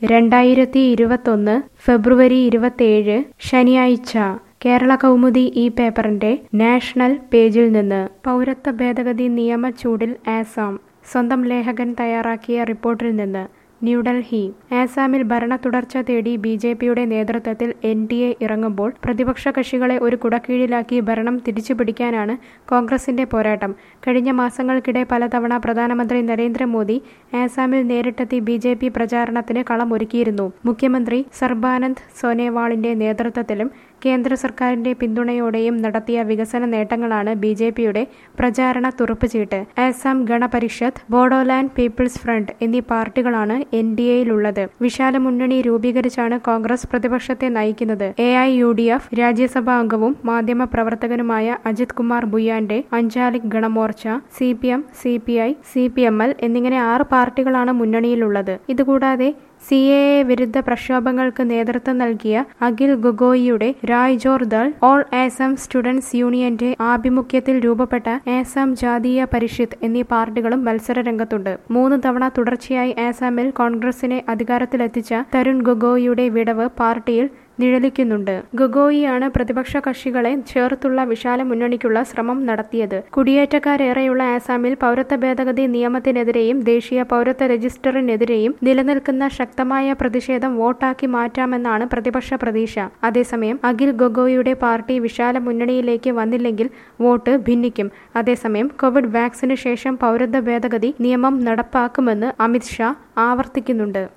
രണ്ടായിരത്തി ഇരുപത്തൊന്ന് ഫെബ്രുവരി ഇരുപത്തേഴ് ശനിയാഴ്ച കേരള കൗമുദി ഈ പേപ്പറിന്റെ നാഷണൽ പേജിൽ നിന്ന് പൗരത്വ ഭേദഗതി നിയമ ചൂടിൽ ആസാം സ്വന്തം ലേഖകൻ തയ്യാറാക്കിയ റിപ്പോർട്ടിൽ നിന്ന് ന്യൂഡൽഹി ആസാമിൽ ഭരണ തുടർച്ച തേടി ബി ജെ പിയുടെ നേതൃത്വത്തിൽ എൻ ഡി എ ഇറങ്ങുമ്പോൾ പ്രതിപക്ഷ കക്ഷികളെ ഒരു കുടക്കീഴിലാക്കി ഭരണം തിരിച്ചുപിടിക്കാനാണ് കോൺഗ്രസിന്റെ പോരാട്ടം കഴിഞ്ഞ മാസങ്ങൾക്കിടെ പലതവണ പ്രധാനമന്ത്രി നരേന്ദ്രമോദി ആസാമിൽ നേരിട്ടെത്തി ബി ജെ പി പ്രചാരണത്തിന് കളമൊരുക്കിയിരുന്നു മുഖ്യമന്ത്രി സർബാനന്ദ് സോനോവാളിന്റെ നേതൃത്വത്തിലും കേന്ദ്ര സർക്കാരിന്റെ പിന്തുണയോടെയും നടത്തിയ വികസന നേട്ടങ്ങളാണ് ബി ജെ പിയുടെ പ്രചാരണ തുറപ്പുചീട്ട് ആസാം ഗണപരിഷത്ത് ബോഡോലാൻഡ് പീപ്പിൾസ് ഫ്രണ്ട് എന്നീ പാർട്ടികളാണ് എൻ ഡി എയിലുള്ളത് വിശാല മുന്നണി രൂപീകരിച്ചാണ് കോൺഗ്രസ് പ്രതിപക്ഷത്തെ നയിക്കുന്നത് A I U D F Rajya Sabha അംഗവും മാധ്യമ പ്രവർത്തകനുമായ അജിത് കുമാർ ബുയാന്റെ Anchalik Gana Morcha C P M C P I C P M L എന്നിങ്ങനെ ആറ് പാർട്ടികളാണ് മുന്നണിയിലുള്ളത് ഇതുകൂടാതെ സി എ എ വിരുദ്ധ പ്രക്ഷോഭങ്ങൾക്ക് നേതൃത്വം നൽകിയ അഖിൽ ഗൊഗോയിയുടെ Raijor Dal all Assam students യൂണിയന്റെ ആഭിമുഖ്യത്തിൽ രൂപപ്പെട്ട ആസാം ജാതീയ പരിഷത്ത് എന്നീ പാർട്ടികളും മത്സര രംഗത്തുണ്ട് മൂന്ന് തവണ തുടർച്ചയായി ആസാമിൽ കോൺഗ്രസിനെ അധികാരത്തിലെത്തിച്ച തരുൺ ഗൊഗോയിയുടെ വിടവ് പാർട്ടിയിൽ നിഴലിക്കുന്നുണ്ട് ഗൊഗോയിയാണ് പ്രതിപക്ഷ കക്ഷികളെ ചേർത്തുള്ള വിശാല മുന്നണിക്കുള്ള ശ്രമം നടത്തിയത് കുടിയേറ്റക്കാരേറെയുള്ള ആസാമിൽ പൗരത്വ ഭേദഗതി നിയമത്തിനെതിരെയും ദേശീയ പൗരത്വ രജിസ്റ്ററിനെതിരെയും നിലനിൽക്കുന്ന ശക്തമായ പ്രതിഷേധം വോട്ടാക്കി മാറ്റാമെന്നാണ് പ്രതിപക്ഷ പ്രതീക്ഷ അതേസമയം അഖിൽ ഗൊഗോയിയുടെ പാർട്ടി വിശാല മുന്നണിയിലേക്ക് വന്നില്ലെങ്കിൽ വോട്ട് ഭിന്നിക്കും അതേസമയം കോവിഡ് വാക്സിന് ശേഷം പൗരത്വ ഭേദഗതി നിയമം നടപ്പാക്കുമെന്ന് അമിത് ഷാ ആവർത്തിക്കുന്നുണ്ട്